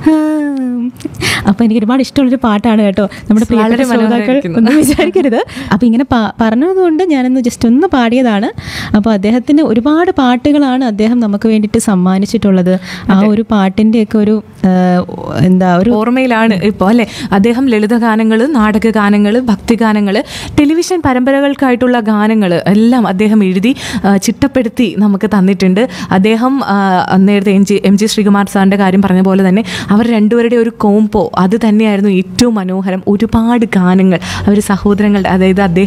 അപ്പൊ എനിക്ക് ഒരുപാട് ഇഷ്ടമുള്ളൊരു പാട്ടാണ് കേട്ടോ നമ്മുടെ പ്രിയപ്പെട്ട വളരെ ശ്രോതാക്കൾ മനോഹരമായിരിക്കുന്നു. ഒന്നും വിചാരിക്കരുത് അപ്പൊ ഇങ്ങനെ പ- പറഞ്ഞതുകൊണ്ട് ഞാനൊന്ന് ജസ്റ്റ് ഒന്ന് പാടിയതാണ് അപ്പോൾ അദ്ദേഹത്തിന് ഒരുപാട് പാട്ടുകളാണ് അദ്ദേഹം നമുക്ക് വേണ്ടിയിട്ട് സമ്മാനിച്ചിട്ടുള്ളത് ആ ഒരു പാട്ടിൻ്റെയൊക്കെ ഒരു ആ, എന്താ ഒരു ഓർമ്മയിലാണ് ഇപ്പോൾ അല്ലെ അദ്ദേഹം ലളിതഗാനങ്ങൾ നാടകഗാനങ്ങൾ ഭക്തിഗാനങ്ങൾ ടെലിവിഷൻ പരമ്പരകൾക്കായിട്ടുള്ള ഗാനങ്ങൾ എല്ലാം അദ്ദേഹം എഴുതി ആ, ചിട്ടപ്പെടുത്തി നമുക്ക് തന്നിട്ടുണ്ട് അദ്ദേഹം ആ, നേരത്തെ M G M G Sreekumar സാറിൻ്റെ കാര്യം പറഞ്ഞ പോലെ തന്നെ അവർ രണ്ടുപേരുടെ ഒരു കോംപോ അത് തന്നെയായിരുന്നു ഏറ്റവും മനോഹരം ഒരുപാട് ഗാനങ്ങൾ അവർ സഹോദരങ്ങളുടെ അതായത് അദ്ദേഹം